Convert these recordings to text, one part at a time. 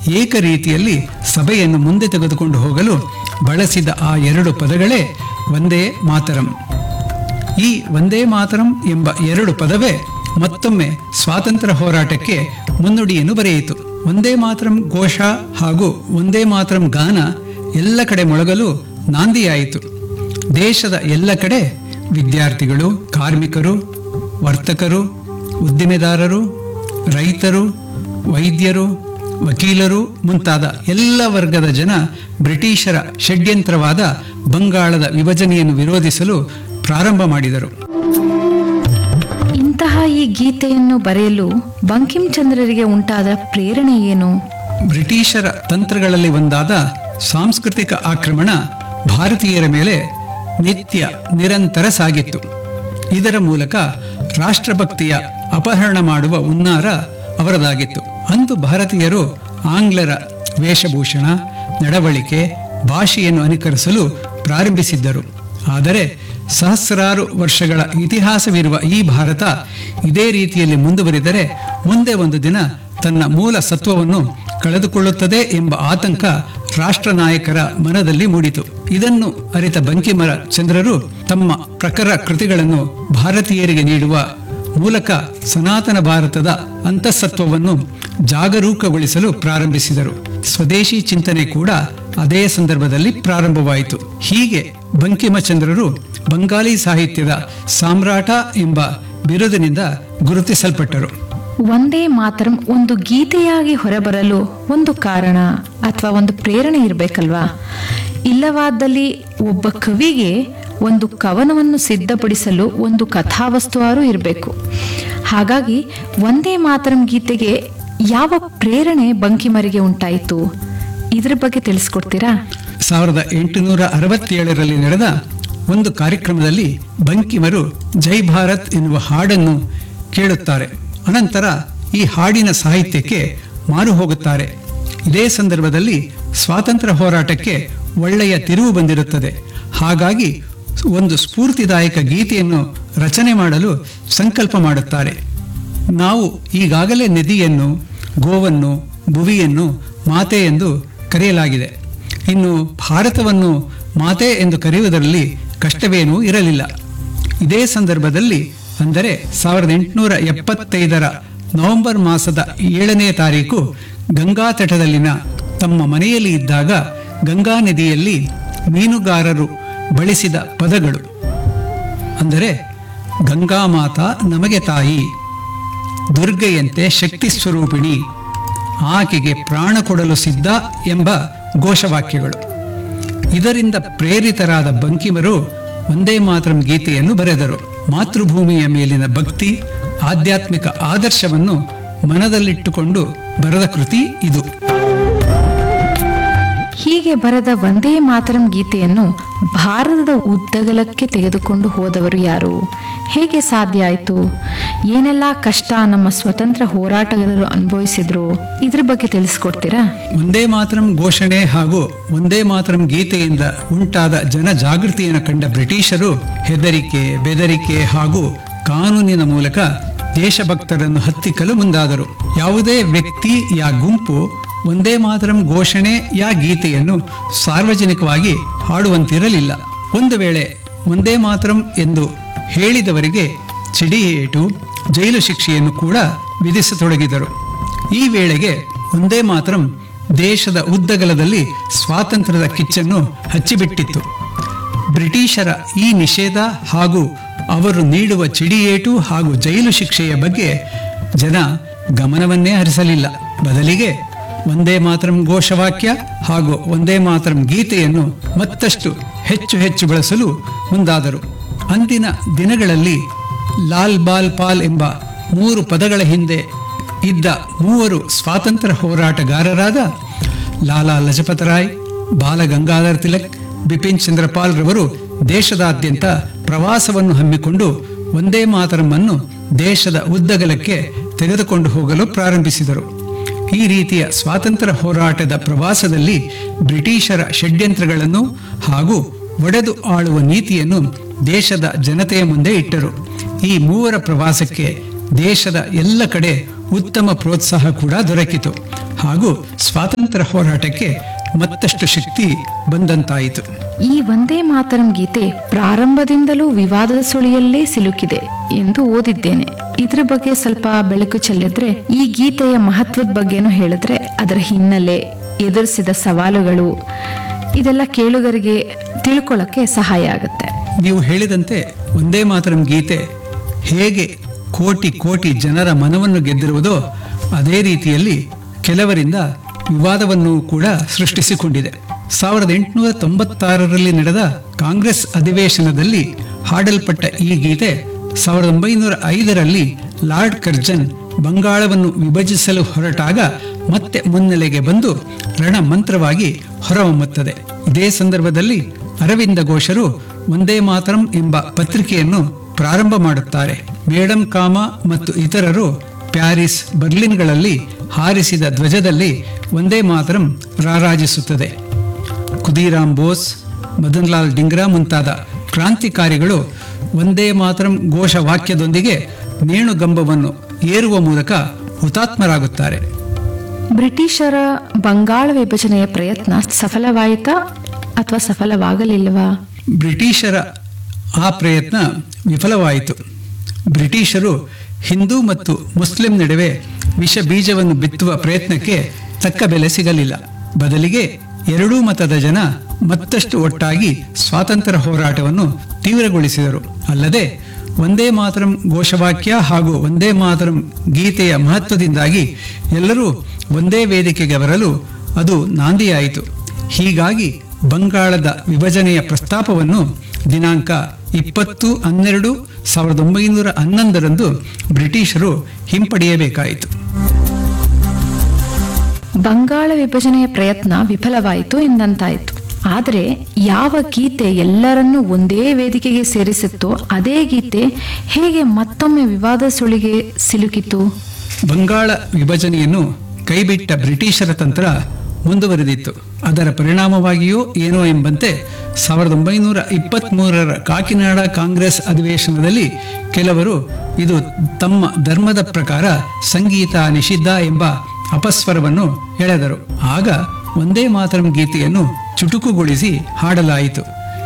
ಏಕ ರೀತಿಯಲ್ಲಿ ಸಭೆಯನ್ನು ಮುಂದೆ ತೆಗೆದುಕೊಂಡು ಹೋಗಲು ಬಳಸಿದ ಆ ಎರಡು ಪದಗಳೇ ಒಂದೇ ಮಾತರಂ ಈ ಒಂದೇ ಮಾತರಂ ಎಂಬ ಎರಡು ಪದವೇ ಮತ್ತೊಮ್ಮೆ ಸ್ವಾತಂತ್ರ್ಯ ಹೋರಾಟಕ್ಕೆ ಮುನ್ನುಡಿಯನ್ನು ಬರೆಯಿತು ಒಂದೇ ಮಾತರಂ ಘೋಷ ಹಾಗೂ ಒಂದೇ ಮಾತರಂ ಗಾನ ಎಲ್ಲ ಕಡೆ ಮೊಳಗಲು ನಾಂದಿಯಾಯಿತು ದೇಶದ ಎಲ್ಲ ಕಡೆ ವಿದ್ಯಾರ್ಥಿಗಳು ಕಾರ್ಮಿಕರು ವರ್ತಕರು ಉದ್ದಿಮೆದಾರರು ರೈತರು ವೈದ್ಯರು ವಕೀಲರು ಮುಂತಾದ ಎಲ್ಲ ವರ್ಗದ ಜನ ಬ್ರಿಟಿಷರ ಷಡ್ಯಂತ್ರವಾದ ಬಂಗಾಳದ ವಿಭಜನೆಯನ್ನು ವಿರೋಧಿಸಲು ಪ್ರಾರಂಭ ಮಾಡಿದರು ಇಂತಹ ಈ ಗೀತೆಯನ್ನು ಬರೆಯಲು ಬಂಕಿಂಚಂದ್ರರಿಗೆ ಉಂಟಾದ ಪ್ರೇರಣೆ ಏನು ಬ್ರಿಟಿಷರ ತಂತ್ರಗಳಲ್ಲಿ ಒಂದಾದ ಸಾಂಸ್ಕೃತಿಕ ಆಕ್ರಮಣ ಭಾರತೀಯರ ಮೇಲೆ ನಿತ್ಯ ನಿರಂತರ ಸಾಗಿತ್ತು ಇದರ ಮೂಲಕ ರಾಷ್ಟ್ರಭಕ್ತಿಯ ಅಪಹರಣ ಮಾಡುವ ಹುನ್ನಾರ ಅವರದಾಗಿತ್ತು ಅಂದು ಭಾರತೀಯರು ಆಂಗ್ಲರ ವೇಷಭೂಷಣ ನಡವಳಿಕೆ ಭಾಷೆಯನ್ನು ಅನುಕರಿಸಲು ಪ್ರಾರಂಭಿಸಿದ್ದರು ಆದರೆ ಸಹಸ್ರಾರು ವರ್ಷಗಳ ಇತಿಹಾಸವಿರುವ ಈ ಭಾರತ ಇದೇ ರೀತಿಯಲ್ಲಿ ಮುಂದುವರಿದರೆ ಮುಂದೆ ಒಂದು ದಿನ ತನ್ನ ಮೂಲ ಸತ್ವವನ್ನು ಕಳೆದುಕೊಳ್ಳುತ್ತದೆ ಎಂಬ ಆತಂಕ ರಾಷ್ಟ್ರ ನಾಯಕರ ಮನದಲ್ಲಿ ಮೂಡಿತು ಇದನ್ನು ಅರಿತ ಬಂಕಿಮರ ಚಂದ್ರರು ತಮ್ಮ ಪ್ರಖರ ಕೃತಿಗಳನ್ನು ಭಾರತೀಯರಿಗೆ ನೀಡುವ ಮೂಲಕ ಸನಾತನ ಭಾರತದ ಅಂತಃಸತ್ವವನ್ನು ಜಾಗರೂಕಗೊಳಿಸಲು ಪ್ರಾರಂಭಿಸಿದರು ಸ್ವದೇಶಿ ಚಿಂತನೆ ಕೂಡ ಅದೇ ಸಂದರ್ಭದಲ್ಲಿ ಪ್ರಾರಂಭವಾಯಿತು ಹೀಗೆ ಬಂಕಿಮಚಂದ್ರರು ಬಂಗಾಳಿ ಸಾಹಿತ್ಯದ ಸಾಮ್ರಾಟ ಎಂಬ ಬಿರುದಿನಿಂದ ಗುರುತಿಸಲ್ಪಟ್ಟರು ಒಂದೇ ಮಾತರಂ ಒಂದು ಗೀತೆಯಾಗಿ ಹೊರಬರಲು ಒಂದು ಕಾರಣ ಅಥವಾ ಒಂದು ಪ್ರೇರಣೆ ಇರಬೇಕಲ್ವಾ ಇಲ್ಲವಾದಲ್ಲಿ ಒಬ್ಬ ಕವಿಗೆ ಒಂದು ಕವನವನ್ನು ಸಿದ್ಧಪಡಿಸಲು ಒಂದು ಕಥಾವಸ್ತುವಾರು ಇರಬೇಕು ಹಾಗಾಗಿ ಒಂದೇ ಮಾತರಂ ಗೀತೆಗೆ ಯಾವ ಪ್ರೇರಣೆ ಬಂಕಿಮರಿಗೆ ಉಂಟಾಯಿತು ಇದ್ರ ಬಗ್ಗೆ ತಿಳಿಸ್ಕೊಡ್ತೀರಾ ಸಾವಿರದ ಎಂಟುನೂರ ಅರವತ್ತೇಳರಲ್ಲಿ ನಡೆದ ಒಂದು ಕಾರ್ಯಕ್ರಮದಲ್ಲಿ ಬಂಕಿಮರು ಜೈ ಭಾರತ್ ಎನ್ನುವ ಹಾಡನ್ನು ಕೇಳುತ್ತಾರೆ ಅನಂತರ ಈ ಹಾಡಿನ ಸಾಹಿತ್ಯಕ್ಕೆ ಮಾರು ಹೋಗುತ್ತಾರೆ ಇದೇ ಸಂದರ್ಭದಲ್ಲಿ ಸ್ವಾತಂತ್ರ್ಯ ಹೋರಾಟಕ್ಕೆ ಒಳ್ಳೆಯ ತಿರುವು ಬಂದಿರುತ್ತದೆ ಹಾಗಾಗಿ ಒಂದು ಸ್ಫೂರ್ತಿದಾಯಕ ಗೀತೆಯನ್ನು ರಚನೆ ಮಾಡಲು ಸಂಕಲ್ಪ ಮಾಡುತ್ತಾರೆ ನಾವು ಈಗಾಗಲೇ ನದಿಯನ್ನು ಗೋವನ್ನು ಭುವಿಯನ್ನು ಮಾತೆ ಎಂದು ಕರೆಯಲಾಗಿದೆ ಇನ್ನು ಭಾರತವನ್ನು ಮಾತೆ ಎಂದು ಕರೆಯುವುದರಲ್ಲಿ ಕಷ್ಟವೇನೂ ಇರಲಿಲ್ಲ ಇದೇ ಸಂದರ್ಭದಲ್ಲಿ ಅಂದರೆ ಸಾವಿರದ ಎಂಟುನೂರ ಎಪ್ಪತ್ತೈದರ ನವೆಂಬರ್ ಮಾಸದ ಏಳನೇ ತಾರೀಕು ಗಂಗಾ ತಟದಲ್ಲಿನ ತಮ್ಮ ಮನೆಯಲ್ಲಿ ಇದ್ದಾಗ ಗಂಗಾ ನದಿಯಲ್ಲಿ ಮೀನುಗಾರರು ಬಳಸಿದ ಪದಗಳು ಅಂದರೆ ಗಂಗಾ ಮಾತಾ ನಮಗೆ ತಾಯಿ ದುರ್ಗೆಯಂತೆ ಶಕ್ತಿ ಸ್ವರೂಪಿಣಿ ಆಕೆಗೆ ಪ್ರಾಣ ಕೊಡಲು ಸಿದ್ಧ ಎಂಬ ಘೋಷವಾಕ್ಯಗಳು ಇದರಿಂದ ಪ್ರೇರಿತರಾದ ಬಂಕಿಮರು ಒಂದೇ ಮಾತರಂ ಗೀತೆಯನ್ನು ಬರೆದರು ಮಾತೃಭೂಮಿಯ ಮೇಲಿನ ಭಕ್ತಿ ಆಧ್ಯಾತ್ಮಿಕ ಆದರ್ಶವನ್ನು ಮನದಲ್ಲಿಟ್ಟುಕೊಂಡು ಬರೆದ ಕೃತಿ ಇದು ಹೀಗೆ ಬರೆದ ಒಂದೇ ಮಾತರಂ ಗೀತೆಯನ್ನು ಭಾರತದ ಉದ್ದಗಲಕ್ಕೆ ತೆಗೆದುಕೊಂಡು ಹೋದವರು ಯಾರು ಹೇಗೆ ಸಾಧ್ಯ ಆಯಿತು ಏನೆಲ್ಲ ಕಷ್ಟ ನಮ್ಮ ಸ್ವತಂತ್ರ ಹೋರಾಟಗಾರರು ಅನುಭವಿಸಿದ್ರು ಇದ್ರ ಬಗ್ಗೆ ತಿಳಿಸ್ಕೊಡ್ತೀರಾ ಒಂದೇ ಮಾತರಂ ಘೋಷಣೆ ಹಾಗೂ ಒಂದೇ ಮಾತರಂ ಗೀತೆಯಿಂದ ಉಂಟಾದ ಜನ ಜಾಗೃತಿಯನ್ನು ಕಂಡ ಬ್ರಿಟಿಷರು ಹೆದರಿಕೆ ಬೆದರಿಕೆ ಹಾಗೂ ಕಾನೂನಿನ ಮೂಲಕ ದೇಶಭಕ್ತರನ್ನು ಹತ್ತಿಕ್ಕಲು ಮುಂದಾದರು ಯಾವುದೇ ವ್ಯಕ್ತಿ ಯಾ ಗುಂಪು ಒಂದೇ ಮಾತರಂ ಘೋಷಣೆ ಯಾ ಗೀತೆಯನ್ನು ಸಾರ್ವಜನಿಕವಾಗಿ ಹಾಡುವಂತಿರಲಿಲ್ಲ ಒಂದು ವೇಳೆ ಒಂದೇ ಮಾತರಂ ಎಂದು ಹೇಳಿದವರಿಗೆ ಚಿಡಿಯೇಟು ಜೈಲು ಶಿಕ್ಷೆಯನ್ನು ಕೂಡ ವಿಧಿಸತೊಡಗಿದರು ಈ ವೇಳೆಗೆ ಒಂದೇ ಮಾತರಂ ದೇಶದ ಉದ್ದಗಲದಲ್ಲಿ ಸ್ವಾತಂತ್ರ್ಯದ ಕಿಚ್ಚನ್ನು ಹಚ್ಚಿಬಿಟ್ಟಿತ್ತು ಬ್ರಿಟಿಷರ ಈ ನಿಷೇಧ ಹಾಗೂ ಅವರು ನೀಡುವ ಚಿಡಿಯೇಟು ಹಾಗೂ ಜೈಲು ಶಿಕ್ಷೆಯ ಬಗ್ಗೆ ಜನ ಗಮನವನ್ನೇ ಹರಿಸಲಿಲ್ಲ ಬದಲಿಗೆ ಒಂದೇ ಮಾತರಂ ಘೋಷವಾಕ್ಯ ಹಾಗೂ ಒಂದೇ ಮಾತರಂ ಗೀತೆಯನ್ನು ಮತ್ತಷ್ಟು ಹೆಚ್ಚು ಹೆಚ್ಚು ಬಳಸಲು ಮುಂದಾದರು ಅಂದಿನ ದಿನಗಳಲ್ಲಿ ಲಾಲ್ ಬಾಲ್ ಪಾಲ್ ಎಂಬ ಮೂರು ಪದಗಳ ಹಿಂದೆ ಇದ್ದ ಮೂವರು ಸ್ವಾತಂತ್ರ್ಯ ಹೋರಾಟಗಾರರಾದ ಲಾಲಾ ಲಜಪತ್ ರಾಯ್ ಬಾಲ ಗಂಗಾಧರ್ ತಿಲಕ್ ಬಿಪಿನ್ ಚಂದ್ರಪಾಲ್ ರವರು ದೇಶದಾದ್ಯಂತ ಪ್ರವಾಸವನ್ನು ಹಮ್ಮಿಕೊಂಡು ಒಂದೇ ಮಾತರಂ ದೇಶದ ಉದ್ದಗಲಕ್ಕೆ ತೆಗೆದುಕೊಂಡು ಹೋಗಲು ಪ್ರಾರಂಭಿಸಿದರು ಈ ರೀತಿಯ ಸ್ವಾತಂತ್ರ್ಯ ಹೋರಾಟದ ಪ್ರವಾಸದಲ್ಲಿ ಬ್ರಿಟಿಷರ ಷಡ್ಯಂತ್ರಗಳನ್ನು ಹಾಗೂ ಒಡೆದು ಆಳುವ ನೀತಿಯನ್ನು ದೇಶದ ಜನತೆಯ ಮುಂದೆ ಇಟ್ಟರು ಈ ಮೂವರ ಪ್ರವಾಸಕ್ಕೆ ದೇಶದ ಎಲ್ಲ ಕಡೆ ಉತ್ತಮ ಪ್ರೋತ್ಸಾಹ ಕೂಡ ದೊರಕಿತು ಹಾಗೂ ಸ್ವಾತಂತ್ರ್ಯ ಹೋರಾಟಕ್ಕೆ ಮತ್ತಷ್ಟು ಶಕ್ತಿ ಬಂದಂತಾಯಿತು ಈ ಒಂದೇ ಮಾತರಂ ಗೀತೆ ಪ್ರಾರಂಭದಿಂದಲೂ ವಿವಾದದ ಸುಳಿಯಲ್ಲೇ ಸಿಲುಕಿದೆ ಎಂದು ಓದಿದ್ದೇನೆ ಇದ್ರ ಬಗ್ಗೆ ಸ್ವಲ್ಪ ಬೆಳಕು ಚೆಲ್ಲಿದ್ರೆ ಈ ಗೀತೆಯ ಮಹತ್ವದ ಬಗ್ಗೆನೂ ಹೇಳಿದ್ರೆ ಅದರ ಹಿನ್ನೆಲೆ ಎದುರಿಸಿದ ಸವಾಲುಗಳು ಇದೆಲ್ಲ ಕೇಳುಗರಿಗೆ ತಿಳ್ಕೊಳ್ಳಕ್ಕೆ ಸಹಾಯ ಆಗುತ್ತೆ ನೀವು ಹೇಳಿದಂತೆ ಒಂದೇ ಮಾತರಂ ಗೀತೆ ಹೇಗೆ ಕೋಟಿ ಕೋಟಿ ಜನರ ಮನವನ್ನು ಗೆದ್ದಿರುವುದೋ ಅದೇ ರೀತಿಯಲ್ಲಿ ಕೆಲವರಿಂದ ವಿವಾದವನ್ನು ಕೂಡ ಸೃಷ್ಟಿಸಿಕೊಂಡಿದೆ ಸಾವಿರದ ಎಂಟುನೂರ ತೊಂಬತ್ತಾರರಲ್ಲಿ ನಡೆದ ಕಾಂಗ್ರೆಸ್ ಅಧಿವೇಶನದಲ್ಲಿ ಹಾಡಲ್ಪಟ್ಟ ಈ ಗೀತೆ ಸಾವಿರದ ಒಂಬೈನೂರ ಐದರಲ್ಲಿ ಲಾರ್ಡ್ ಕರ್ಜನ್ ಬಂಗಾಳವನ್ನು ವಿಭಜಿಸಲು ಹೊರಟಾಗ ಮತ್ತೆ ಮುನ್ನೆಲೆಗೆ ಬಂದು ರಣಮಂತ್ರವಾಗಿ ಹೊರಹೊಮ್ಮುತ್ತದೆ ಇದೇ ಸಂದರ್ಭದಲ್ಲಿ ಅರವಿಂದ ಘೋಷರು ಒಂದೇ ಮಾತರಂ ಎಂಬ ಪತ್ರಿಕೆಯನ್ನು ಪ್ರಾರಂಭ ಮಾಡುತ್ತಾರೆ ಮೇಡಂ ಕಾಮ ಮತ್ತು ಇತರರು ಪ್ಯಾರಿಸ್ ಬರ್ಲಿನ್ಗಳಲ್ಲಿ ಹಾರಿಸಿದ ಧ್ವಜದಲ್ಲಿ ಒಂದೇ ಮಾತರಂ ರಾರಾಜಿಸುತ್ತದೆ ಖುದೀರಾಮ್ ಬೋಸ್ ಮದನ್ ಲಾಲ್ ಡಿಂಗ್ರಾ ಮುಂತಾದ ಕ್ರಾಂತಿಕಾರಿಗಳು ಒಂದೇ ಮಾತರಂ ಘೋಷ ವಾಕ್ಯದೊಂದಿಗೆ ನೇಣುಗಂಬವನ್ನು ಏರುವ ಮೂಲಕ ಹುತಾತ್ಮರಾಗುತ್ತಾರೆ ಬ್ರಿಟಿಷರ ಬಂಗಾಳ ವಿಭಜನೆಯ ಪ್ರಯತ್ನ ಸಫಲವಾಯಿತಾ ಅಥವಾ ಸಫಲವಾಗಲಿಲ್ವಾ ಬ್ರಿಟಿಷರ ಆ ಪ್ರಯತ್ನ ವಿಫಲವಾಯಿತು ಬ್ರಿಟಿಷರು ಹಿಂದೂ ಮತ್ತು ಮುಸ್ಲಿಂ ನಡುವೆ ವಿಷ ಬೀಜವನ್ನು ಬಿತ್ತುವ ಪ್ರಯತ್ನಕ್ಕೆ ತಕ್ಕ ಬೆಲೆ ಸಿಗಲಿಲ್ಲ ಬದಲಿಗೆ ಎರಡೂ ಮತದ ಜನ ಮತ್ತಷ್ಟು ಒಟ್ಟಾಗಿ ಸ್ವಾತಂತ್ರ್ಯ ಹೋರಾಟವನ್ನು ತೀವ್ರಗೊಳಿಸಿದರು ಅಲ್ಲದೆ ಒಂದೇ ಮಾತರಂ ಘೋಷವಾಕ್ಯ ಹಾಗೂ ಒಂದೇ ಮಾತರಂ ಗೀತೆಯ ಮಹತ್ವದಿಂದಾಗಿ ಎಲ್ಲರೂ ಒಂದೇ ವೇದಿಕೆಗೆ ಬರಲು ಅದು ನಾಂದಿಯಾಯಿತು ಹೀಗಾಗಿ ಬಂಗಾಳದ ವಿಭಜನೆಯ ಪ್ರಸ್ತಾಪವನ್ನು ದಿನಾಂಕ ಇಪ್ಪತ್ತು ಹನ್ನೆರಡು ಸಾವಿರದ ಒಂಬೈನೂರ ಹನ್ನೊಂದರಂದು ಬ್ರಿಟಿಷರು ಹಿಂಪಡೆಯಬೇಕಾಯಿತು ಬಂಗಾಳ ವಿಭಜನೆಯ ಪ್ರಯತ್ನ ವಿಫಲವಾಯಿತು ಎಂದಂತಾಯಿತು ಆದರೆ ಯಾವ ಗೀತೆ ಎಲ್ಲರನ್ನೂ ಒಂದೇ ವೇದಿಕೆಗೆ ಸೇರಿಸಿತ್ತೋ ಅದೇ ಗೀತೆ ಹೇಗೆ ಮತ್ತೊಮ್ಮೆ ವಿವಾದ ಸುಳಿಗೆ ಸಿಲುಕಿತು ಬಂಗಾಳ ವಿಭಜನೆಯನ್ನು ಕೈಬಿಟ್ಟ ಬ್ರಿಟಿಷರ ತಂತ್ರ ಮುಂದುವರೆದಿತ್ತು ಅದರ ಪರಿಣಾಮವಾಗಿಯೋ ಏನೋ ಎಂಬಂತೆ ಸಾವಿರದ ಒಂಬೈನೂರ ಇಪ್ಪತ್ತ್ಮೂರರ ಕಾಕಿನಾಡ ಕಾಂಗ್ರೆಸ್ ಅಧಿವೇಶನದಲ್ಲಿ ಕೆಲವರು ಇದು ತಮ್ಮ ಧರ್ಮದ ಪ್ರಕಾರ ಸಂಗೀತ ನಿಷಿದ್ಧ ಎಂಬ ಅಪಸ್ವರವನ್ನು ಎಳೆದರು ಆಗ ಒಂದೇ ಮಾತರಂ ಗೀತೆಯನ್ನು ಚುಟುಕುಗೊಳಿಸಿ ಹಾಡಲಾಯಿತು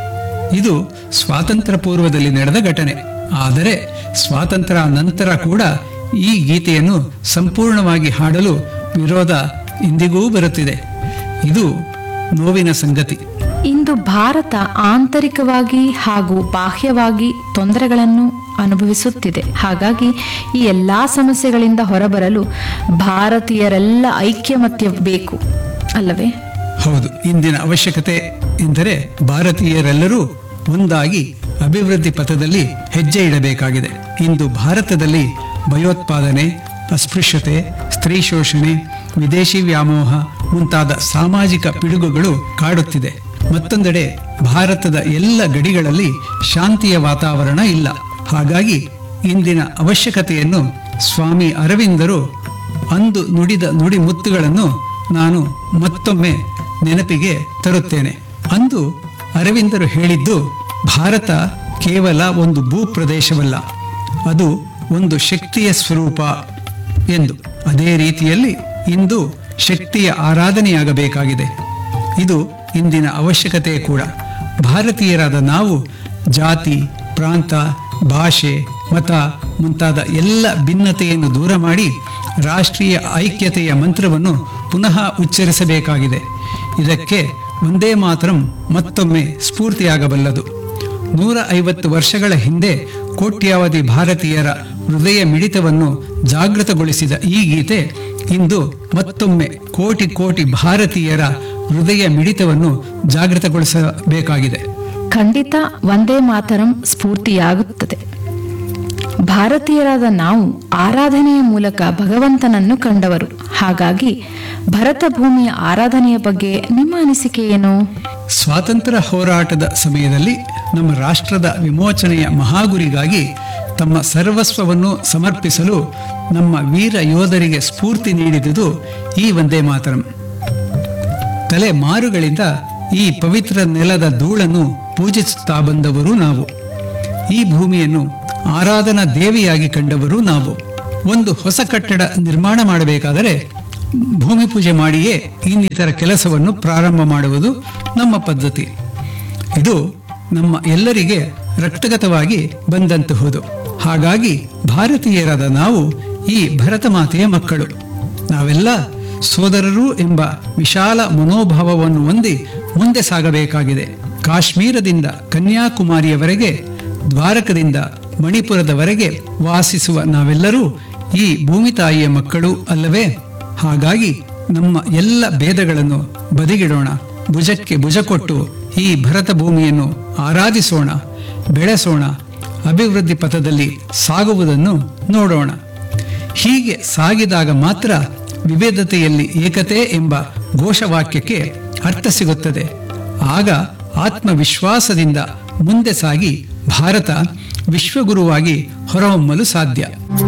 ಇದು ಸ್ವಾತಂತ್ರ್ಯ ಪೂರ್ವದಲ್ಲಿ ನಡೆದ ಘಟನೆ ಆದರೆ ಸ್ವಾತಂತ್ರ್ಯ ನಂತರ ಕೂಡ ಈ ಗೀತೆಯನ್ನು ಸಂಪೂರ್ಣವಾಗಿ ಹಾಡಲು ವಿರೋಧ ಇಂದಿಗೂ ಬರುತ್ತಿದೆ ಇದು ನೋವಿನ ಸಂಗತಿ ಇಂದು ಭಾರತ ಆಂತರಿಕವಾಗಿ ಹಾಗೂ ಬಾಹ್ಯವಾಗಿ ತೊಂದರೆಗಳನ್ನು ಅನುಭವಿಸುತ್ತಿದೆ ಹಾಗಾಗಿ ಈ ಎಲ್ಲಾ ಸಮಸ್ಯೆಗಳಿಂದ ಹೊರಬರಲು ಭಾರತೀಯರೆಲ್ಲ ಐಕ್ಯಮತ್ಯ ಬೇಕು ಅಲ್ಲವೇ ಹೌದು ಇಂದಿನ ಅವಶ್ಯಕತೆ ಎಂದರೆ ಭಾರತೀಯರೆಲ್ಲರೂ ಒಂದಾಗಿ ಅಭಿವೃದ್ಧಿ ಪಥದಲ್ಲಿ ಹೆಜ್ಜೆ ಇಡಬೇಕಾಗಿದೆ ಇಂದು ಭಾರತದಲ್ಲಿ ಭಯೋತ್ಪಾದನೆ ಅಸ್ಪೃಶ್ಯತೆ ಸ್ತ್ರೀ ಶೋಷಣೆ ವಿದೇಶಿ ವ್ಯಾಮೋಹ ಮುಂತಾದ ಸಾಮಾಜಿಕ ಪಿಡುಗುಗಳು ಕಾಡುತ್ತಿದೆ ಮತ್ತೊಂದೆಡೆ ಭಾರತದ ಎಲ್ಲ ಗಡಿಗಳಲ್ಲಿ ಶಾಂತಿಯ ವಾತಾವರಣ ಇಲ್ಲ ಹಾಗಾಗಿ ಇಂದಿನ ಅವಶ್ಯಕತೆಯನ್ನು ಸ್ವಾಮಿ ಅರವಿಂದರು ಅಂದು ನುಡಿದ ನುಡಿ ಮುತ್ತುಗಳನ್ನು ನಾನು ಮತ್ತೊಮ್ಮೆ ನೆನಪಿಗೆ ತರುತ್ತೇನೆ ಅಂದು ಅರವಿಂದರು ಹೇಳಿದ್ದು ಭಾರತ ಕೇವಲ ಒಂದು ಭೂ ಪ್ರದೇಶವಲ್ಲ ಅದು ಒಂದು ಶಕ್ತಿಯ ಸ್ವರೂಪ ಎಂದು ಅದೇ ರೀತಿಯಲ್ಲಿ ಇಂದು ಶಕ್ತಿಯ ಆರಾಧನೆಯಾಗಬೇಕಾಗಿದೆ ಇದು ಇಂದಿನ ಅವಶ್ಯಕತೆ ಕೂಡ ಭಾರತೀಯರಾದ ನಾವು ಜಾತಿ ಪ್ರಾಂತ ಭಾಷೆ ಮತ ಮುಂತಾದ ಎಲ್ಲ ಭಿನ್ನತೆಯನ್ನು ದೂರ ಮಾಡಿ ರಾಷ್ಟ್ರೀಯ ಐಕ್ಯತೆಯ ಮಂತ್ರವನ್ನು ಪುನಃ ಉಚ್ಚರಿಸಬೇಕಾಗಿದೆ ಇದಕ್ಕೆ ಒಂದೇ ಮಾತರಂ ಮತ್ತೊಮ್ಮೆ ಸ್ಫೂರ್ತಿಯಾಗಬಲ್ಲದು ನೂರ ಐವತ್ತು ವರ್ಷಗಳ ಹಿಂದೆ ಕೋಟ್ಯಾವಧಿ ಭಾರತೀಯರ ಹೃದಯ ಮಿಡಿತವನ್ನು ಜಾಗೃತಗೊಳಿಸಿದ ಈ ಗೀತೆ ಇಂದು ಮತ್ತೊಮ್ಮೆ ಕೋಟಿ ಕೋಟಿ ಭಾರತೀಯರ ಹೃದಯ ಮಿಡಿತವನ್ನು ಜಾಗೃತಗೊಳಿಸಬೇಕಾಗಿದೆ ಖಂಡಿತ ಒಂದೇ ಮಾತರಂ ಸ್ಫೂರ್ತಿಯಾಗುತ್ತದೆ ಭಾರತೀಯರಾದ ನಾವು ಆರಾಧನೆಯ ಮೂಲಕ ಭಗವಂತನನ್ನು ಕಂಡವರು ಹಾಗಾಗಿ ಭರತ ಭೂಮಿಯ ಆರಾಧನೆಯ ಬಗ್ಗೆ ನಿಮ್ಮ ಅನಿಸಿಕೆ ಏನು ಸ್ವಾತಂತ್ರ್ಯ ಹೋರಾಟದ ಸಮಯದಲ್ಲಿ ನಮ್ಮ ರಾಷ್ಟ್ರದ ವಿಮೋಚನೆಯ ಮಹಾಗುರಿಗಾಗಿ ತಮ್ಮ ಸರ್ವಸ್ವವನ್ನು ಸಮರ್ಪಿಸಲು ನಮ್ಮ ವೀರ ಯೋಧರಿಗೆ ಸ್ಫೂರ್ತಿ ನೀಡಿದುದು ಈ ಒಂದೇ ಮಾತರಂ ತಲೆ ಮಾರುಗಳಿಂದ ಈ ಪವಿತ್ರ ನೆಲದ ಧೂಳನ್ನು ಪೂಜಿಸುತ್ತಾ ಬಂದವರು ನಾವು ಈ ಭೂಮಿಯನ್ನು ಆರಾಧನಾ ದೇವಿಯಾಗಿ ಕಂಡವರು ನಾವು ಒಂದು ಹೊಸ ಕಟ್ಟಡ ನಿರ್ಮಾಣ ಮಾಡಬೇಕಾದರೆ ಭೂಮಿ ಪೂಜೆ ಮಾಡಿಯೇ ಇನ್ನಿತರ ಕೆಲಸವನ್ನು ಪ್ರಾರಂಭ ಮಾಡುವುದು ನಮ್ಮ ಪದ್ಧತಿ ಇದು ನಮ್ಮ ಎಲ್ಲರಿಗೆ ರಕ್ತಗತವಾಗಿ ಬಂದಂತಹುದು ಹಾಗಾಗಿ ಭಾರತೀಯರಾದ ನಾವು ಈ ಭರತ ಮಾತೆಯ ಮಕ್ಕಳು ನಾವೆಲ್ಲ ಸೋದರರು ಎಂಬ ವಿಶಾಲ ಮನೋಭಾವವನ್ನು ಹೊಂದಿ ಮುಂದೆ ಸಾಗಬೇಕಾಗಿದೆ ಕಾಶ್ಮೀರದಿಂದ ಕನ್ಯಾಕುಮಾರಿಯವರೆಗೆ ದ್ವಾರಕದಿಂದ ಮಣಿಪುರದವರೆಗೆ ವಾಸಿಸುವ ನಾವೆಲ್ಲರೂ ಈ ಭೂಮಿ ತಾಯಿಯ ಮಕ್ಕಳು ಅಲ್ಲವೇ ಹಾಗಾಗಿ ನಮ್ಮ ಎಲ್ಲ ಭೇದಗಳನ್ನು ಬದಿಗಿಡೋಣ ಭುಜಕ್ಕೆ ಭುಜ ಕೊಟ್ಟು ಈ ಭರತ ಭೂಮಿಯನ್ನು ಆರಾಧಿಸೋಣ ಬೆಳೆಸೋಣ ಅಭಿವೃದ್ಧಿ ಪಥದಲ್ಲಿ ಸಾಗುವುದನ್ನು ನೋಡೋಣ ಹೀಗೆ ಸಾಗಿದಾಗ ಮಾತ್ರ ವಿವಿಧತೆಯಲ್ಲಿ ಏಕತೆ ಎಂಬ ಘೋಷವಾಕ್ಯಕ್ಕೆ ಅರ್ಥ ಸಿಗುತ್ತದೆ ಆಗ ಆತ್ಮವಿಶ್ವಾಸದಿಂದ ಮುಂದೆ ಸಾಗಿ ಭಾರತ ವಿಶ್ವಗುರುವಾಗಿ ಹೊರಹೊಮ್ಮಲು ಸಾಧ್ಯ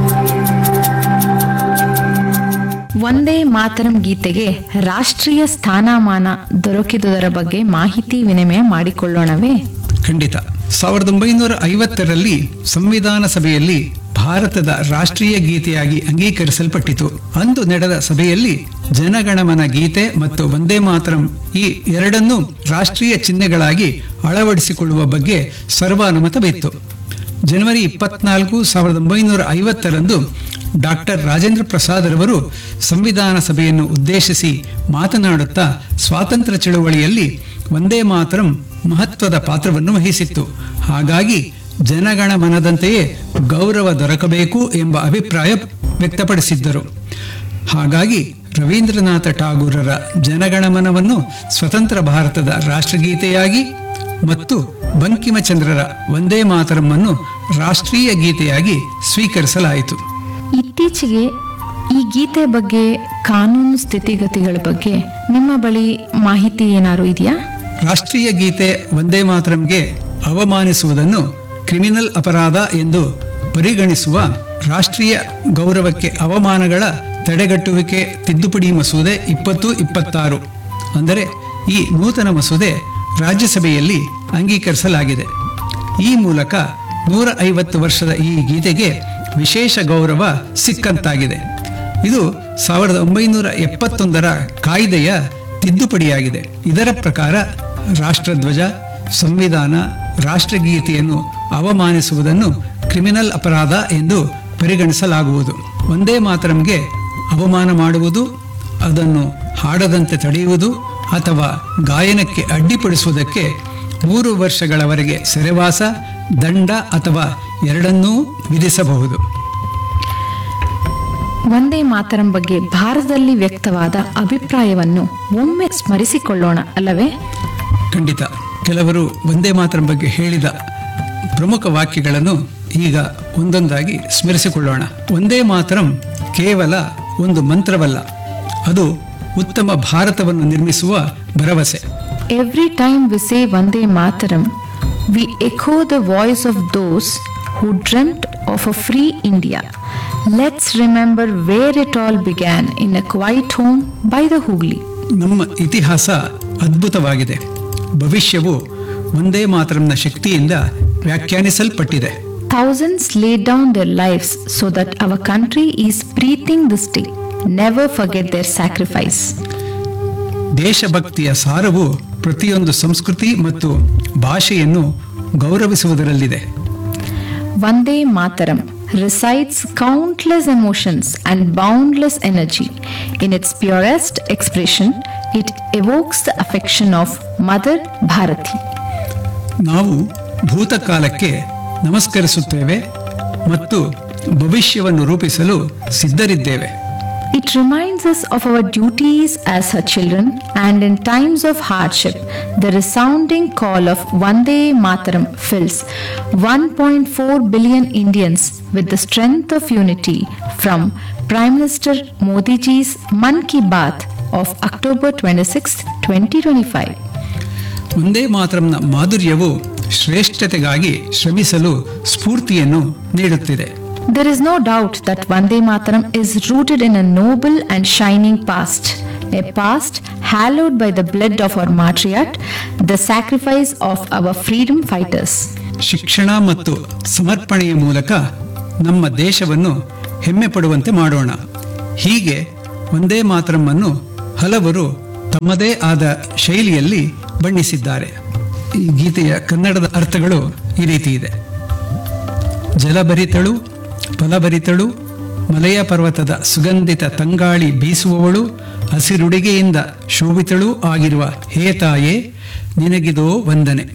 ಒಂದೇ ಮಾತರಂ ಗೀತೆಗೆ ರಾಷ್ಟ್ರೀಯ ಸ್ಥಾನಮಾನ ದೊರಕಿದುದರ ಬಗ್ಗೆ ಮಾಹಿತಿ ವಿನಿಮಯ ಮಾಡಿಕೊಳ್ಳೋಣವೇ ಖಂಡಿತ ಸಾವಿರದ ಒಂಬೈನೂರ ಐವತ್ತರಲ್ಲಿ ಸಂವಿಧಾನ ಸಭೆಯಲ್ಲಿ ಭಾರತದ ರಾಷ್ಟ್ರೀಯ ಗೀತೆಯಾಗಿ ಅಂಗೀಕರಿಸಲ್ಪಟ್ಟಿತು ಅಂದು ನಡೆದ ಸಭೆಯಲ್ಲಿ ಜನಗಣಮನ ಗೀತೆ ಮತ್ತು ವಂದೇ ಮಾತರಂ ಈ ಎರಡನ್ನೂ ರಾಷ್ಟ್ರೀಯ ಚಿಹ್ನೆಗಳಾಗಿ ಅಳವಡಿಸಿಕೊಳ್ಳುವ ಬಗ್ಗೆ ಸರ್ವಾನುಮತವಿತ್ತು ಜನವರಿ ಇಪ್ಪತ್ನಾಲ್ಕು ಸಾವಿರದ ಒಂಬೈನೂರ ಐವತ್ತರಂದು ಡಾಕ್ಟರ್ ರಾಜೇಂದ್ರ ಪ್ರಸಾದ್ ರವರು ಸಂವಿಧಾನ ಸಭೆಯನ್ನು ಉದ್ದೇಶಿಸಿ ಮಾತನಾಡುತ್ತಾ ಸ್ವಾತಂತ್ರ್ಯ ಚಳುವಳಿಯಲ್ಲಿ ವಂದೇ ಮಾತರಂ ಮಹತ್ವದ ಪಾತ್ರವನ್ನು ವಹಿಸಿತ್ತು ಹಾಗಾಗಿ ಜನಗಣ ಮನದಂತೆಯೇ ಗೌರವ ದೊರಕಬೇಕು ಎಂಬ ಅಭಿಪ್ರಾಯ ವ್ಯಕ್ತಪಡಿಸಿದ್ದರು ಹಾಗಾಗಿ ರವೀಂದ್ರನಾಥ ಠಾಗೂರರ ಜನಗಣಮನವನ್ನು ಸ್ವತಂತ್ರ ಭಾರತದ ರಾಷ್ಟ್ರಗೀತೆಯಾಗಿ ಮತ್ತು ಬಂಕಿಮಚಂದ್ರರ ವಂದೇ ಮಾತರಂ ರಾಷ್ಟ್ರೀಯ ಗೀತೆಯಾಗಿ ಸ್ವೀಕರಿಸಲಾಯಿತು ಇತ್ತೀಚೆಗೆ ಈ ಗೀತೆ ಬಗ್ಗೆ ಕಾನೂನು ಸ್ಥಿತಿಗತಿಗಳ ಬಗ್ಗೆ ನಿಮ್ಮ ಬಳಿ ಮಾಹಿತಿ ಏನಾದ್ರು ಇದೆಯಾ ರಾಷ್ಟ್ರೀಯ ಗೀತೆ ವಂದೇ ಮಾತರಂಗೆ ಅವಮಾನಿಸುವುದನ್ನು ಕ್ರಿಮಿನಲ್ ಅಪರಾಧ ಎಂದು ಪರಿಗಣಿಸುವ ರಾಷ್ಟ್ರೀಯ ಗೌರವಕ್ಕೆ ಅವಮಾನಗಳ ತಡೆಗಟ್ಟುವಿಕೆ ತಿದ್ದುಪಡಿ ಮಸೂದೆ ಇಪ್ಪತ್ತು ಇಪ್ಪತ್ತಾರು ಅಂದರೆ ಈ ನೂತನ ಮಸೂದೆ ರಾಜ್ಯಸಭೆಯಲ್ಲಿ ಅಂಗೀಕರಿಸಲಾಗಿದೆ ಈ ಮೂಲಕ ನೂರ ಐವತ್ತು ವರ್ಷದ ಈ ಗೀತೆಗೆ ವಿಶೇಷ ಗೌರವ ಸಿಕ್ಕಂತಾಗಿದೆ ಇದು ಸಾವಿರದ ಒಂಬೈನೂರ ಎಪ್ಪತ್ತೊಂದರ ಕಾಯ್ದೆಯ ತಿದ್ದುಪಡಿಯಾಗಿದೆ ಇದರ ಪ್ರಕಾರ ರಾಷ್ಟ್ರಧ್ವಜ ಸಂವಿಧಾನ ರಾಷ್ಟ್ರಗೀತೆಯನ್ನು ಅವಮಾನಿಸುವುದನ್ನು ಕ್ರಿಮಿನಲ್ ಅಪರಾಧ ಎಂದು ಪರಿಗಣಿಸಲಾಗುವುದು ಒಂದೇ ಮಾತರಂಗೆ ಅವಮಾನ ಮಾಡುವುದು ಅದನ್ನು ಹಾಡದಂತೆ ತಡೆಯುವುದು ಅಥವಾ ಗಾಯನಕ್ಕೆ ಅಡ್ಡಿಪಡಿಸುವುದಕ್ಕೆ ಮೂರು ವರ್ಷಗಳವರೆಗೆ ಸೆರೆವಾಸ ದಂಡ ಅಥವಾ ಎರಡನ್ನೂ ವಿಧಿಸಬಹುದು ಒಂದೇ ಮಾತರಂ ಬಗ್ಗೆ ಭಾರತದಲ್ಲಿ ವ್ಯಕ್ತವಾದ ಅಭಿಪ್ರಾಯವನ್ನು ಒಮ್ಮೆ ಸ್ಮರಿಸಿಕೊಳ್ಳೋಣ ಅಲ್ಲವೇ ಖಂಡಿತ ಕೆಲವರು ಒಂದೇ ಮಾತರಂ ಬಗ್ಗೆ ಹೇಳಿದ ಪ್ರಮುಖ ವಾಕ್ಯಗಳನ್ನು ಈಗ ಒಂದೊಂದಾಗಿ ಸ್ಮರಿಸಿಕೊಳ್ಳೋಣ ಒಂದೇ ಮಾತರಂ ಕೇವಲ ಒಂದು ಮಂತ್ರವಲ್ಲ ಅದು ಉತ್ತಮ ಭಾರತವನ್ನು ನಿರ್ಮಿಸುವ ಭರವಸೆ Every time we say Vande Mataram, we echo the voice of those who dreamt of a free India. Let's remember where it all began in a quiet home by the Hooghly. ನಮ್ಮ ಇತಿಹಾಸ ಅದ್ಭುತವಾಗಿದೆ ಭವಿಷ್ಯವು ಒಂದೇ ಮಾತರಂನ ಶಕ್ತಿಯಿಂದ ವ್ಯಾಖ್ಯಾನಿಸಲ್ಪಟ್ಟಿದೆ Thousands laid down their lives so that our country is breathing this day. Never forget their sacrifice. ದೇಶಭಕ್ತಿಯ ಸಾರವು ಪ್ರತಿಯೊಂದು ಸಂಸ್ಕೃತಿ ಮತ್ತು ಭಾಷೆಯನ್ನು ಗೌರವಿಸುವುದರಲ್ಲಿದೆ Vande Mataram recites countless emotions and boundless energy. In its purest expression, it evokes the affection of Mother Bharati. ನಾವು ಭೂತಕಾಲಕ್ಕೆ ನಮಸ್ಕರಿಸುತ್ತೇವೆ ಮತ್ತು ಭವಿಷ್ಯವನ್ನು ರೂಪಿಸಲು ಸಿದ್ಧರಿದ್ದೇವೆ It reminds us of our duties as her children, and in times of hardship, the resounding call of Vande Mataram fills 1.4 billion Indians with the strength of unity from Prime Minister Modi ji's Man Ki Baat of October 26, 2025. ಒಂದೇ ಮಾತರಂನ ಮಾಧುರ್ಯವು ಶ್ರೇಷ್ಠತೆಗಾಗಿ ಶ್ರಮಿಸಲು ಸ್ಫೂರ್ತಿಯನ್ನು ನೀಡುತ್ತಿದೆ There is no doubt that Vande Mataram is rooted in a noble and shining past, a past hallowed by the blood of our matriarch, the sacrifice of our freedom fighters. ಶಿಕ್ಷಣ ಮತ್ತು ಸಮರ್ಪಣೆಯ ಮೂಲಕ ನಮ್ಮ ದೇಶವನ್ನು ಹೆಮ್ಮೆ ಪಡುವಂತೆ ಮಾಡೋಣ ಹೀಗೆ ಒಂದೇ ಮಾತರಮ್ಮನ್ನು ಹಲವರು ತಮ್ಮದೇ ಆದ ಶೈಲಿಯಲ್ಲಿ ಬಣ್ಣಿಸಿದ್ದಾರೆ ಈ ಗೀತೆಯ ಕನ್ನಡದ ಅರ್ಥಗಳು ಈ ರೀತಿ ಇದೆ ಜಲಭರಿತಳು ಫಲಭರಿತಳು ಮಲಯ ಪರ್ವತದ ಸುಗಂಧಿತ ತಂಗಾಳಿ ಬೀಸುವವಳು ಹಸಿರುಡಿಗೆಯಿಂದ ಶೋಭಿತಳೂ ಆಗಿರುವ ಹೇ ತಾಯೇ ನಿನಗಿದೋ ವಂದನೆ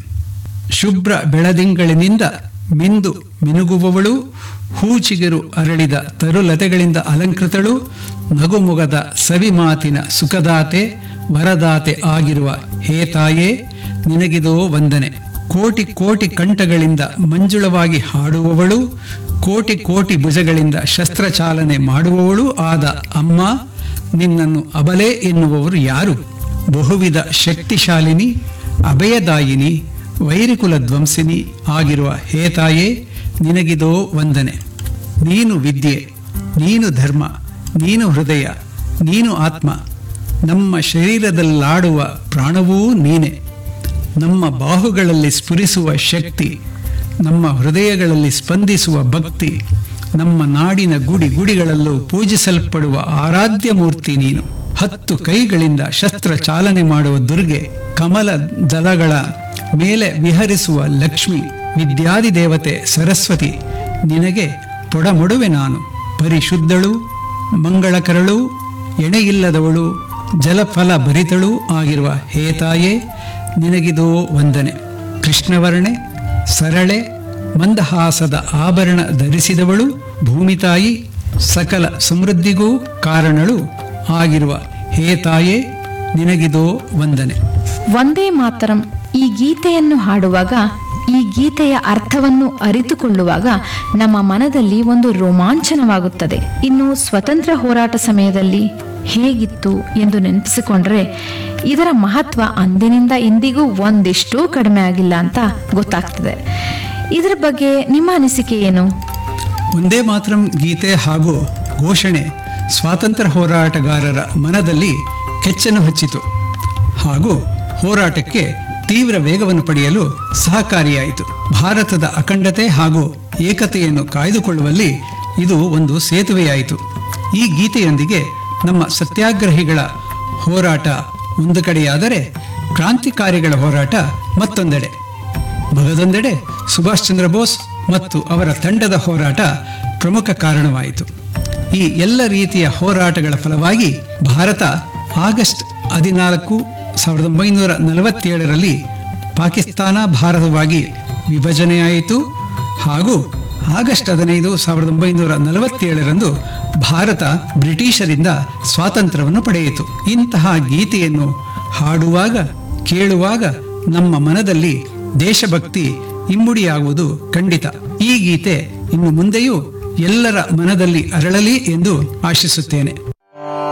ಶುಭ್ರ ಬೆಳದಿಂಗಳಿನಿಂದ ಮಿಂದು ಮಿನುಗುವವಳು ಹೂಚಿಗಿರು ಅರಳಿದ ತರುಲತೆಗಳಿಂದ ಅಲಂಕೃತಳು ನಗುಮುಗದ ಸವಿಮಾತಿನ ಸುಖದಾತೆ ವರದಾತೆ ಆಗಿರುವ ಹೇ ತಾಯೇ ನಿನಗಿದೋ ವಂದನೆ ಕೋಟಿ ಕೋಟಿ ಕಂಠಗಳಿಂದ ಮಂಜುಳವಾಗಿ ಹಾಡುವವಳು ಕೋಟಿ ಕೋಟಿ ಭುಜಗಳಿಂದ ಶಸ್ತ್ರಚಾಲನೆ ಮಾಡುವವಳು ಆದ ಅಮ್ಮ ನಿನ್ನನ್ನು ಅಬಲೆ ಎನ್ನುವವರು ಯಾರು ಬಹುವಿಧ ಶಕ್ತಿಶಾಲಿನಿ ಅಭಯದಾಯಿನಿ ವೈರಿಕುಲ ಧ್ವಂಸಿನಿ ಆಗಿರುವ ಹೇ ತಾಯೇ ನಿನಗಿದೋ ವಂದನೆ ನೀನು ವಿದ್ಯೆ ನೀನು ಧರ್ಮ ನೀನು ಹೃದಯ ನೀನು ಆತ್ಮ ನಮ್ಮ ಶರೀರದಲ್ಲಾಡುವ ಪ್ರಾಣವೂ ನೀನೆ ನಮ್ಮ ಬಾಹುಗಳಲ್ಲಿ ಸ್ಫುರಿಸುವ ಶಕ್ತಿ ನಮ್ಮ ಹೃದಯಗಳಲ್ಲಿ ಸ್ಪಂದಿಸುವ ಭಕ್ತಿ ನಮ್ಮ ನಾಡಿನ ಗುಡಿ ಗುಡಿಗಳಲ್ಲೂ ಪೂಜಿಸಲ್ಪಡುವ ಆರಾಧ್ಯ ಮೂರ್ತಿ ನೀನು ಹತ್ತು ಕೈಗಳಿಂದ ಶಸ್ತ್ರ ಚಾಲನೆ ಮಾಡುವ ದುರ್ಗೆ ಕಮಲ ದಳಗಳ ಮೇಲೆ ವಿಹರಿಸುವ ಲಕ್ಷ್ಮಿ ವಿದ್ಯಾದಿ ದೇವತೆ ಸರಸ್ವತಿ ನಿನಗೆ ತೊಡಮೊಡುವೆ ನಾನು ಪರಿಶುದ್ಧಳು ಮಂಗಳಕರಳು ಎಣೆಯಿಲ್ಲದವಳು ಜಲಫಲ ಭರಿತಳೂ ಆಗಿರುವ ಹೇ ತಾಯೇ ನಿನಗಿದೋ ವಂದನೆ ಕೃಷ್ಣವರ್ಣೆ ಸರಳೆ ಮಂದಹಾಸದ ಆಭರಣ ಧರಿಸಿದವಳು ಭೂಮಿತಾಯಿ ಸಕಲ ಸಮೃದ್ಧಿಗೂ ಕಾರಣಳು ಆಗಿರುವ ಹೇ ತಾಯೇ ನಿನಗಿದೋ ವಂದನೆ ಒಂದೇ ಮಾತರಂ ಈ ಗೀತೆಯನ್ನು ಹಾಡುವಾಗ ಈ ಗೀತೆಯ ಅರ್ಥವನ್ನು ಅರಿತುಕೊಳ್ಳುವಾಗ ನಮ್ಮ ಮನದಲ್ಲಿ ಒಂದು ರೋಮಾಂಚನವಾಗುತ್ತದೆ ಇನ್ನು ಸ್ವತಂತ್ರ ಹೋರಾಟ ಸಮಯದಲ್ಲಿ ಹೇಗಿತ್ತು ಎಂದು ನೆನಪಿಸಿಕೊಂಡ್ರೆ ಇದರ ಮಹತ್ವ ಅಂದಿನಿಂದ ಇಂದಿಗೂ ಒಂದಿಷ್ಟೂ ಕಡಿಮೆ ಆಗಿಲ್ಲ ಅಂತ ಗೊತ್ತಾಗ್ತದೆ ಇದರ ಬಗ್ಗೆ ನಿಮ್ಮ ಅನಿಸಿಕೆ ಏನು ಒಂದೇ ಮಾತ್ರಂ ಗೀತೆ ಹಾಗೂ ಘೋಷಣೆ ಸ್ವಾತಂತ್ರ್ಯ ಹೋರಾಟಗಾರರ ಮನದಲ್ಲಿ ಕೆಚ್ಚನ್ನು ಹಚ್ಚಿತು ಹಾಗೂ ಹೋರಾಟಕ್ಕೆ ತೀವ್ರ ವೇಗವನ್ನು ಪಡೆಯಲು ಸಹಕಾರಿಯಾಯಿತು ಭಾರತದ ಅಖಂಡತೆ ಹಾಗೂ ಏಕತೆಯನ್ನು ಕಾಯ್ದುಕೊಳ್ಳುವಲ್ಲಿ ಇದು ಒಂದು ಸೇತುವೆಯಾಯಿತು ಈ ಗೀತೆಯೊಂದಿಗೆ ನಮ್ಮ ಸತ್ಯಾಗ್ರಹಿಗಳ ಹೋರಾಟ ಒಂದು ಕಡೆಯಾದರೆ ಕ್ರಾಂತಿಕಾರಿಗಳ ಹೋರಾಟ ಮತ್ತೊಂದೆಡೆ ಮಗದೊಂದೆಡೆ ಸುಭಾಷ್ ಚಂದ್ರ ಬೋಸ್ ಮತ್ತು ಅವರ ತಂಡದ ಹೋರಾಟ ಪ್ರಮುಖ ಕಾರಣವಾಯಿತು ಈ ಎಲ್ಲ ರೀತಿಯ ಹೋರಾಟಗಳ ಫಲವಾಗಿ ಭಾರತ ಆಗಸ್ಟ್ ಹದಿನಾಲ್ಕು ಸಾವಿರದ ಒಂಬೈನೂರ ನಲವತ್ತೇಳರಲ್ಲಿ ಪಾಕಿಸ್ತಾನ ಭಾರತವಾಗಿ ವಿಭಜನೆಯಾಯಿತು ಹಾಗೂ ಆಗಸ್ಟ್ ಹದಿನೈದು ಸಾವಿರದ ಒಂಬೈನೂರ ನಲವತ್ತೇಳರಂದು ಭಾರತ ಬ್ರಿಟಿಷರಿಂದ ಸ್ವಾತಂತ್ರ್ಯವನ್ನು ಪಡೆಯಿತು ಇಂತಹ ಗೀತೆಯನ್ನು ಹಾಡುವಾಗ ಕೇಳುವಾಗ ನಮ್ಮ ಮನದಲ್ಲಿ ದೇಶಭಕ್ತಿ ಇಮ್ಮುಡಿಯಾಗುವುದು ಖಂಡಿತ ಈ ಗೀತೆ ಇನ್ನು ಮುಂದೆಯೂ ಎಲ್ಲರ ಮನದಲ್ಲಿ ಅರಳಲಿ ಎಂದು ಆಶಿಸುತ್ತೇನೆ